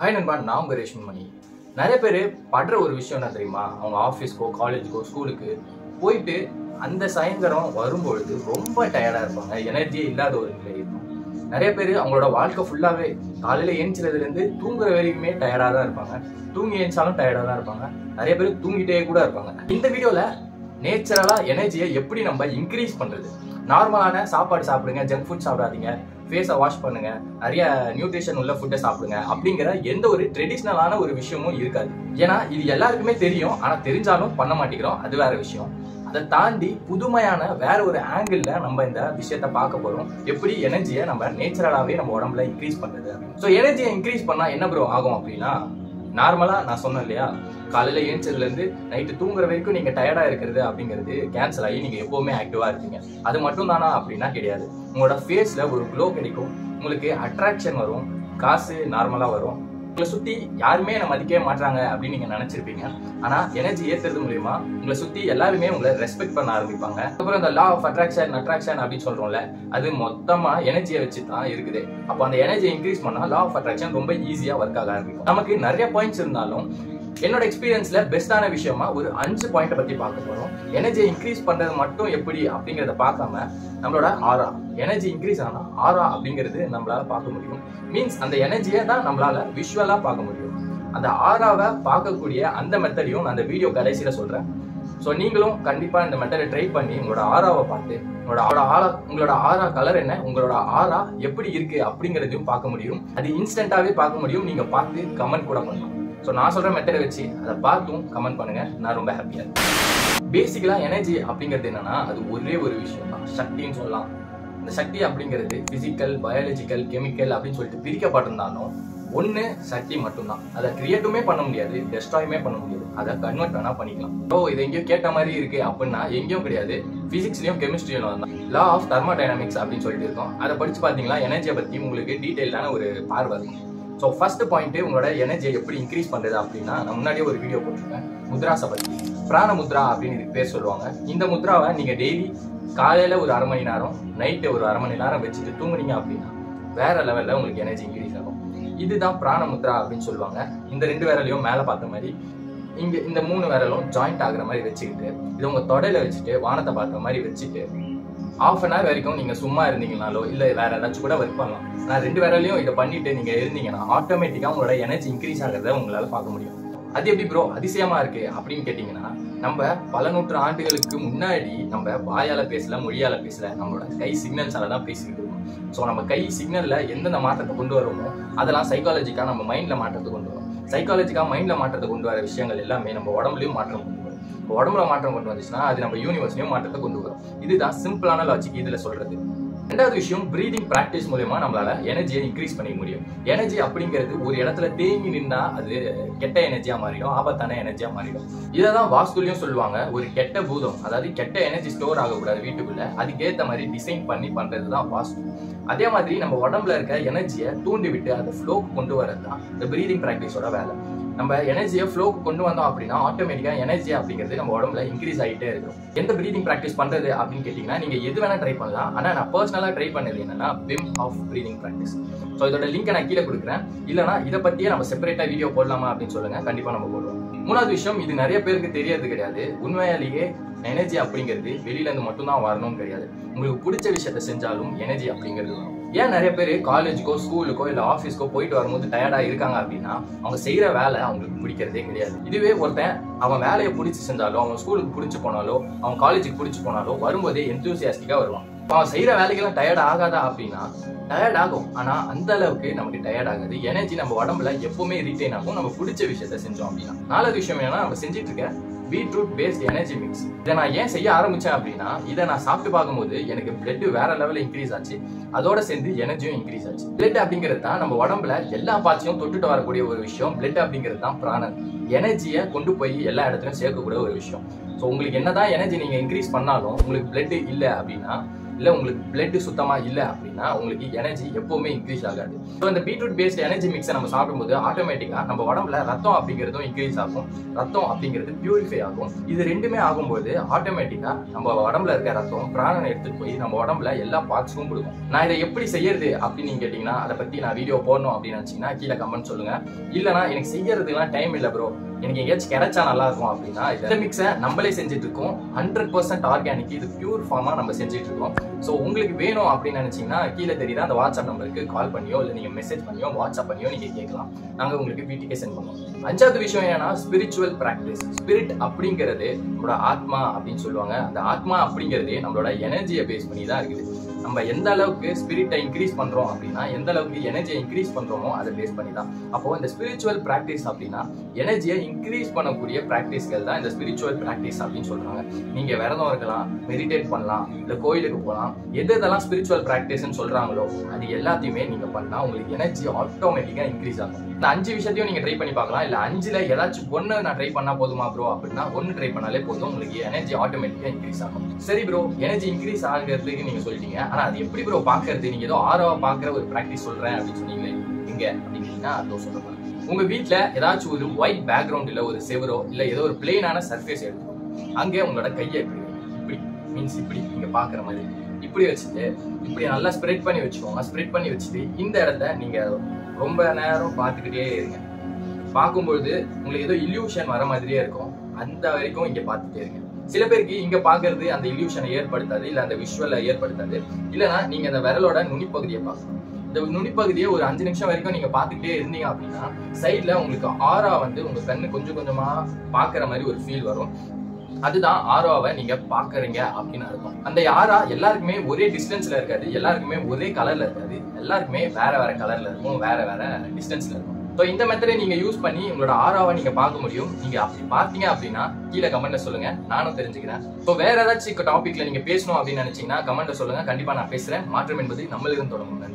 Hi நண்பா நான் உங்க ரேஷ்மி மணி நிறைய பேர் படுற ஒரு விஷயம் என்ன தெரியுமா அவங்க ஆஃபீஸ்க்கோ காலேஜுக்கோ ஸ்கூலுக்கு போயிட்டு அந்த சாயந்தரம் வரும்பொழுது ரொம்ப டயர்டாக இருப்பாங்க எனர்ஜியே இல்லாத ஒரு நிலை இருக்கும் நிறைய பேர் அவங்களோட வாழ்க்கை ஃபுல்லாகவே காலையில் ஏஞ்சிறதுலேருந்து தூங்குற வரைக்குமே டயர்டாக தான் இருப்பாங்க தூங்கி ஏஞ்சாலும் டயர்டாக தான் இருப்பாங்க நிறைய பேர் தூங்கிட்டே கூட இருப்பாங்க இந்த வீடியோவில் நேச்சுரலாக எனர்ஜியை எப்படி நம்ம இன்க்ரீஸ் பண்ணுறது நார்மலான சாப்பாடு சாப்பிடுங்க ஜங்க் ஃபுட் சாப்பிடாதீங்க ஃபேஸை வாஷ் பண்ணுங்க நிறைய நியூட்ரிஷன் உள்ள ஃபுட்டை சாப்பிடுங்க அப்படிங்கிற எந்த ஒரு ட்ரெடிஷ்னலான ஒரு விஷயமும் இருக்காது ஏன்னா இது எல்லாருக்குமே தெரியும் ஆனா தெரிஞ்சாலும் பண்ண மாட்டேங்கிறோம் அது வேற விஷயம் அதை தாண்டி புதுமையான வேற ஒரு ஆங்கிள் நம்ம இந்த விஷயத்த பார்க்க போறோம் எப்படி எனர்ஜியை நம்ம நேச்சுரலாவே நம்ம உடம்புல இன்க்ரீஸ் பண்றது ஸோ எனர்ஜியை இன்க்ரீஸ் பண்ணா என்ன ப்ரோ ஆகும் அப்படின்னா நார்மலா நான் சொன்னேன் இல்லையா காலையில ஏஞ்சதுல இருந்து நைட்டு தூங்குற வரைக்கும் நீங்க டயர்டா இருக்கிறது அப்படிங்கிறது கேன்சல் ஆகி நீங்க எப்பவுமே ஆக்டிவா இருப்பீங்க அது மட்டும் தானா அப்படின்னா கிடையாது உங்களோட ஃபேஸ்ல ஒரு க்ளோ கிடைக்கும் உங்களுக்கு அட்ராக்ஷன் வரும் காசு நார்மலா வரும் உங்களை சுத்தி யாருமே என்ன மதிக்கவே மாட்டாங்க அப்படின்னு நீங்க நினைச்சிருப்பீங்க ஆனா எனர்ஜி ஏத்துறது மூலியமா உங்களை சுத்தி எல்லாருமே உங்களை ரெஸ்பெக்ட் பண்ண ஆரம்பிப்பாங்க அப்புறம் இந்த லா ஆஃப் அட்ராக்ஷன் அட்ராக்ஷன் அப்படின்னு சொல்றோம்ல அது மொத்தமா எனர்ஜியை வச்சு தான் இருக்குது அப்போ அந்த எனர்ஜி இன்க்ரீஸ் பண்ணா லா ஆஃப் அட்ராக்ஷன் ரொம்ப ஈஸியா ஒர்க் ஆக ஆரம்பிக்கும் நமக்கு நிறைய பாயிண்ட்ஸ் இருந்தாலும் என்னோட எக்ஸ்பீரியன்ஸ்ல பெஸ்டான விஷயமா ஒரு அஞ்சு பாயிண்ட் பத்தி பார்க்க போறோம் எனர்ஜியை இன்க்ரீஸ் பண்றது மட்டும் எப்படி அப்படிங்கறத பார்க்காம நம்மளோட ஆரா எனர்ஜி இன்க்ரீஸ் ஆனா ஆரா அப்படிங்கிறது நம்மளால பார்க்க முடியும் மீன்ஸ் அந்த எனர்ஜியை தான் நம்மளால விஷுவலா பார்க்க முடியும் அந்த ஆராவை பார்க்கக்கூடிய அந்த மெத்தடையும் நான் அந்த வீடியோ கடைசியில சொல்றேன் ஸோ நீங்களும் கண்டிப்பா இந்த மெத்தடை ட்ரை பண்ணி உங்களோட ஆராவை பார்த்து உங்களோட ஆரா ஆரா உங்களோட ஆரா கலர் என்ன உங்களோட ஆரா எப்படி இருக்கு அப்படிங்கறதையும் பார்க்க முடியும் அது இன்ஸ்டன்டாவே பார்க்க முடியும் நீங்க பார்த்து கமெண்ட் கூட பண்ணலாம் ஸோ நான் சொல்ற மெத்தடை வச்சு அதை பார்த்தும் கமெண்ட் பண்ணுங்க நான் ரொம்ப ஹாப்பியா இருக்கேன் பேசிக்கலா எனர்ஜி அப்படிங்கிறது என்னன்னா அது ஒரே ஒரு விஷயம் தான் சக்தின்னு சொல்லலாம் இந்த சக்தி அப்படிங்கிறது பிசிக்கல் பயாலஜிக்கல் கெமிக்கல் அப்படின்னு சொல்லிட்டு பிரிக்கப்பட்டிருந்தாலும் ஒன்று சக்தி மட்டும்தான் அதை கிரியேட்டுமே பண்ண முடியாது டெஸ்ட்ராயுமே பண்ண முடியாது அதை கன்வெர்ட் வேணா பண்ணிக்கலாம் ஓ இது எங்கேயோ கேட்ட மாதிரி இருக்கு அப்படின்னா எங்கேயும் கிடையாது பிசிக்ஸ்லயும் கெமிஸ்ட்ரியிலும் தான் லா ஆஃப் தெர்மோடைனமிக்ஸ் அப்படின்னு சொல்லிட்டு இருக்கோம் அதை படிச்சு பார்த்தீங்களா எனர்ஜியை பத்தி உங்களுக்கு டீட்டெயிலான ஒரு பார்வை இருக்கும் ஸோ ஃபர்ஸ்ட் பாயிண்ட் உங்களோட எனர்ஜியை எப்படி இன்க்ரீஸ் பண்றது அப்படின்னா நான் முன்னாடியே ஒரு வீடியோ போட்டிருக்கேன் முத்ராஸை பத்தி பிராண முத்ரா அப்படின்னு இதுக்கு பேர் சொல்லுவாங்க இந்த முத்ராவை நீங்க டெய்லி காலையில ஒரு அரை மணி நேரம் நைட்டு ஒரு அரை மணி நேரம் வச்சுட்டு தூங்குனீங்க அப்படின்னா வேற லெவல்ல உங்களுக்கு எனர்ஜி இன்க்ரீஸ் ஆகும் இதுதான் பிராண முத்ரா அப்படின்னு சொல்லுவாங்க இந்த ரெண்டு விரலையும் மேலே பார்த்த மாதிரி இங்க இந்த மூணு விரலும் ஜாயிண்ட் ஆகுற மாதிரி வச்சுக்கிட்டு இது உங்க தொடையில வச்சுட்டு வானத்தை பார்த்த மாதிரி வச்சுட்டு ஆஃப் அன் ஹவர் வரைக்கும் நீங்க சும்மா இருந்தீங்கனாலோ இல்ல வேற ஏதாச்சும் கூட ஒர்க் பண்ணலாம் நான் ரெண்டு விரலையும் இதை பண்ணிட்டு நீங்க இருந்தீங்கன்னா ஆட்டோமேட்டிக்கா உங்களோட எனர்ஜி இன்க்ரீஸ் ஆகிறத உங்களால பார்க்க முடியும் அது எப்படி ப்ரோ அதிசயமா இருக்கு அப்படின்னு கேட்டீங்கன்னா நம்ம பல நூற்று ஆண்டுகளுக்கு முன்னாடி நம்ம வாயால பேசல மொழியால பேசல நம்மளோட கை சிக்னல்ஸால தான் பேசிக்கிட்டு இருக்கோம் ஸோ நம்ம கை சிக்னல்ல எந்தெந்த மாற்றத்தை கொண்டு வரோமோ அதெல்லாம் சைக்காலஜிக்கா நம்ம மைண்ட்ல மாற்றத்தை கொண்டு வரும் சைக்காலஜிக்கா மைண்ட்ல மாற்றத்தை கொண்டு வர விஷயங்கள் எல்லாமே நம்ம உடம்புலயும் மாற்றம் கொண்டு வரும் இப்போ உடம்புல மாற்றம் கொண்டு வந்துச்சுன்னா அது நம்ம யூனிவர்ஸ்லயும் மாற்றத்தை கொண்டு வரும் இதுதான் சிம்பிளான லாஜிக் இதுல சொல்றது ரெண்டாவது விஷயம் பிரீதிங் பிராக்டிஸ் மூலயமா நம்மளால எனர்ஜியை இன்க்ரீஸ் பண்ணிக்க முடியும் எனர்ஜி அப்படிங்கிறது ஒரு இடத்துல தேங்கி நின்னா அது கெட்ட எனர்ஜியா மாறிடும் ஆபத்தான எனர்ஜியா மாறிடும் இதை தான் வாஸ்துலையும் சொல்லுவாங்க ஒரு கெட்ட பூதம் அதாவது கெட்ட எனர்ஜி ஸ்டோர் ஆகக்கூடாது வீட்டுக்குள்ள அதுக்கேற்ற மாதிரி டிசைன் பண்ணி பண்றது தான் வாஸ்து அதே மாதிரி நம்ம உடம்புல இருக்க எனர்ஜியை தூண்டி விட்டு அதை ஃப்ளோக்கு கொண்டு வரது தான் இந்த பிரீதிங் ப்ராக்டிஸோட வேலை நம்ம எனர்ஜியை ஃப்ளோக்கு கொண்டு வந்தோம் அப்படின்னா ஆட்டோமேட்டிக்காக எனர்ஜி அப்படிங்கிறது நம்ம உடம்புல இன்க்ரீஸ் ஆகிட்டே இருக்கும் எந்த பிரீதிங் ப்ராக்டிஸ் பண்றது அப்படின்னு கேட்டிங்கன்னா நீங்கள் எது வேணால் ட்ரை பண்ணலாம் ஆனால் நான் பர்சனலாக ட்ரை பண்ணது என்னன்னா Wim Hof breathing practice so இதோட லிங்கை நான் கீழே கொடுக்குறேன் இல்லைனா இதை பற்றியே நம்ம செப்பரேட்டாக வீடியோ போடலாமா அப்படின்னு சொல்லுங்க கண்டிப்பாக நம்ம போடுவோம் மூணாவது விஷயம் இது நிறைய பேருக்கு தெரியறது கிடையாது உண்மையாலேயே எனர்ஜி அப்படிங்கிறது வெளியில இருந்து மட்டும்தான் வரணும்னு கிடையாது உங்களுக்கு பிடிச்ச விஷயத்த செஞ்சாலும் எனர்ஜி அப்படிங்கிறது வரும் ஏன் நிறைய பேர் காலேஜுக்கோ ஸ்கூலுக்கோ இல்லை ஆஃபீஸ்க்கோ போயிட்டு வரும்போது டயர்டா இருக்காங்க அப்படின்னா அவங்க செய்யற வேலை அவங்களுக்கு பிடிக்கிறதே கிடையாது இதுவே ஒருத்தன் அவன் வேலையை பிடிச்சி செஞ்சாலோ அவன் ஸ்கூலுக்கு பிடிச்சி போனாலோ அவன் காலேஜுக்கு பிடிச்சி போனாலோ வரும்போதே எந்தூசியாஸ்டிக்கா வருவான் அவன் செய்யற வேலைக்கெல்லாம் டயர்ட் ஆகாதா அப்படின்னா டயர்ட் ஆகும் ஆனா அந்த அளவுக்கு நமக்கு டயர்ட் ஆகாது எனர்ஜி நம்ம உடம்புல எப்பவுமே ரீட்டைன் ஆகும் நம்ம பிடிச்ச விஷயத்த செஞ்சோம் அப்படின்னா நாலாவது விஷயம் என்னன்னா நம்ம செஞ்சுட்டு இருக்க பீட்ரூட் பேஸ்ட் எனர்ஜி மிக்ஸ் இதை நான் ஏன் செய்ய ஆரம்பிச்சேன் அப்படின்னா இதை நான் சாப்பிட்டு பார்க்கும்போது எனக்கு பிளட் வேற லெவலில் இன்க்ரீஸ் ஆச்சு அதோட சேர்ந்து எனர்ஜியும் இன்க்ரீஸ் ஆச்சு பிளட் அப்படிங்கிறது தான் நம்ம உடம்புல எல்லா பார்ட்ஸையும் தொட்டுட்டு வரக்கூடிய ஒரு விஷயம் பிளட் அப்படிங்கிறது தான் பிராணன் எனர்ஜியை கொண்டு போய் எல்லா இடத்துலையும் சேர்க்கக்கூடிய ஒரு விஷயம் ஸோ உங்களுக்கு என்னதான் எனர்ஜி நீங்க இன்க்ரீஸ் பண்ணாலும் உங்களுக்கு பிளட் இல்லை அப்படின்னா இல்லை உங்களுக்கு பிளட் சுத்தமா இல்லை அப்படின்னா அப்படின்னா உங்களுக்கு எனர்ஜி எப்பவுமே இன்க்ரீஸ் ஆகாது ஸோ இந்த பீட்ரூட் பேஸ்ட் எனர்ஜி மிக்ஸை நம்ம சாப்பிடும்போது ஆட்டோமேட்டிக்கா நம்ம உடம்புல ரத்தம் அப்படிங்கிறதும் இன்க்ரீஸ் ஆகும் ரத்தம் அப்படிங்கிறது பியூரிஃபை ஆகும் இது ரெண்டுமே ஆகும்போது ஆட்டோமேட்டிக்கா நம்ம உடம்புல இருக்க ரத்தம் பிராணனை எடுத்துட்டு போய் நம்ம உடம்புல எல்லா பார்ட்ஸும் கொடுக்கும் நான் இதை எப்படி செய்யறது அப்படின்னு நீங்க கேட்டீங்கன்னா அதை பத்தி நான் வீடியோ போடணும் அப்படின்னு நினைச்சீங்கன்னா கீழே கமெண்ட் சொல்லுங்க இல்லனா எனக்கு செய்யறதுலாம் டைம் இல்லை ப்ரோ எனக்கு எங்கேயாச்சும் கிடைச்சா நல்லா இருக்கும் அப்படின்னா இந்த மிக்ஸை நம்மளே செஞ்சுட்டு இருக்கோம் ஹண்ட்ரட் பர்சன்ட் ஆர்கானிக் இது பியூர் ஃபார்மா நம்ம செஞ்சுட்டு இருக்கோம் ஸோ உங்களுக்கு வேணும் அப்படின்னு நினைச்சீங்கன்னா கீழே தெரியுற அந்த வாட்ஸ்அப் நம்பருக்கு கால் பண்ணியோ இல்லை நீங்க மெசேஜ் பண்ணியோ வாட்ஸ்அப் பண்ணியோ நீங்க கேட்கலாம் நாங்க உங்களுக்கு வீட்டுக்கே சென்ட் பண்ணுவோம் அஞ்சாவது விஷயம் என்னன்னா ஸ்பிரிச்சுவல் பிராக்டிஸ் ஸ்பிரிட் அப்படிங்கிறது நம்மளோட ஆத்மா அப்படின்னு சொல்லுவாங்க அந்த ஆத்மா அப்படிங்கிறது நம்மளோட எனர்ஜியை பேஸ் பண்ணி தான் இருக்குது நம்ம எந்த அளவுக்கு ஸ்பிரிட்டை இன்க்ரீஸ் பண்றோம் அப்படின்னா எந்த அளவுக்கு எனர்ஜியை இன்க்ரீஸ் பண்றோமோ அதை பேஸ் பண்ணி தான் அப்போ இந்த ஸ்பிரிச்சுவல் பிராக்டிஸ் அப்படின்னா எனர்ஜியை இன்க்ரீஸ் பண்ணக்கூடிய பிராக்டிஸ்கள் தான் இந்த ஸ்பிரிச்சுவல் பிராக்டிஸ் அப்படின்னு சொல்றாங்க நீங்க விரதம் இருக்கலாம் மெடிடேட் பண்ணலாம் இல்ல கோயிலுக்கு போகலாம் எது எதெல்லாம் ஸ்பிரிச்சுவல் பிராக்டிஸ்னு சொல்றாங்களோ அது எல்லாத்தையுமே நீங்க பண்ணா உங்களுக்கு எனர்ஜி ஆட்டோமேட்டிக்கா இன்க்ரீஸ் ஆகும் இந்த அஞ்சு விஷயத்தையும் நீங்க ட்ரை பண்ணி பார்க்கலாம் இல்ல அஞ்சுல ஏதாச்சும் ஒண்ணு நான் ட்ரை பண்ணா போதுமா ப்ரோ அப்படின்னா ஒன்னு ட்ரை பண்ணாலே போதும் உங்களுக்கு எனர்ஜி ஆட்டோமேட்டிக்கா இன்க்ரீஸ் ஆகும் சரி ப்ரோ எனர்ஜி இன்க்ரீஸ் ஆகிறதுக்கு நீங்க சொல்லிட்டீங்க ஆனா அது எப்படி ப்ரோ பாக்குறது நீங்க ஏதோ ஆரோவா பாக்குற ஒரு பிராக்டிஸ் சொல்றேன் அப்படின்னு சொன்னீங்களே எங்க அப்படின்னா அதோ சொல்லுங்க உங்க வீட்ல ஏதாச்சும் ஒரு ஒயிட் பேக்ரவுண்ட் இல்ல ஒரு செவரோ இல்ல ஏதோ ஒரு பிளெயினான சர்ஃபேஸ் எடுத்துக்கோங்க அங்கே உங்களோட கையை இப்படி வைங்க. இப்படி மீன்ஸ் இப்படி நீங்க பாக்குற மாதிரி இப்படி வச்சுட்டு இப்படி நல்லா ஸ்ப்ரெட் பண்ணி வச்சுக்கோங்க ஸ்ப்ரெட் பண்ணி வச்சுட்டு இந்த இடத்த நீங்க ரொம்ப நேரம் பார்த்துக்கிட்டே இருங்க பார்க்கும்பொழுது உங்களுக்கு ஏதோ இல்யூஷன் வர மாதிரியே இருக்கும் அந்த வரைக்கும் இங்க பார்த்துட்டே இருங்க சில பேருக்கு இங்க பாக்குறது அந்த இல்யூஷனை ஏற்படுத்தாது இல்ல அந்த விஷுவலை ஏற்படுத்தாது இல்லனா நீங்க அந்த விரலோட நுனிப்பகுதியை பார்க்கணும் இந்த நுனிப்பகுதியை ஒரு அஞ்சு நிமிஷம் வரைக்கும் நீங்க பார்த்துக்கிட்டே இருந்தீங்க அப்படின்னா சைட்ல உங்களுக்கு ஆரா வந்து உங்க கண்ணு கொஞ்சம் கொஞ்சமா பாக்குற மாதிரி ஒரு ஃபீல் வரும் அதுதான் ஆரோவை நீங்க பாக்குறீங்க அப்படின்னு அர்த்தம் அந்த ஆரா எல்லாருக்குமே ஒரே டிஸ்டன்ஸ்ல இருக்காது எல்லாருக்குமே ஒரே கலர்ல இருக்காது எல்லாருக்குமே வேற வேற கலர்ல இருக்கும் வேற வேற டிஸ்டன்ஸ்ல இருக்கும் ஸோ இந்த மெத்தடை நீங்க யூஸ் பண்ணி உங்களோட ஆராவை நீங்க பார்க்க முடியும் நீங்க அப்படி பார்த்தீங்க அப்படின்னா கீழே கமெண்ட்ல சொல்லுங்க நானும் தெரிஞ்சுக்கிறேன் ஸோ வேற ஏதாச்சும் டாபிக்ல நீங்க பேசணும் அப்படின்னு நினைச்சீங்கன்னா கமெண்ட்ல சொல்லுங்க கண்டிப்பா நான் பேசுறேன் மாற்றம் என்பது நம்மளிருந்து தொடங்கும் நன்றி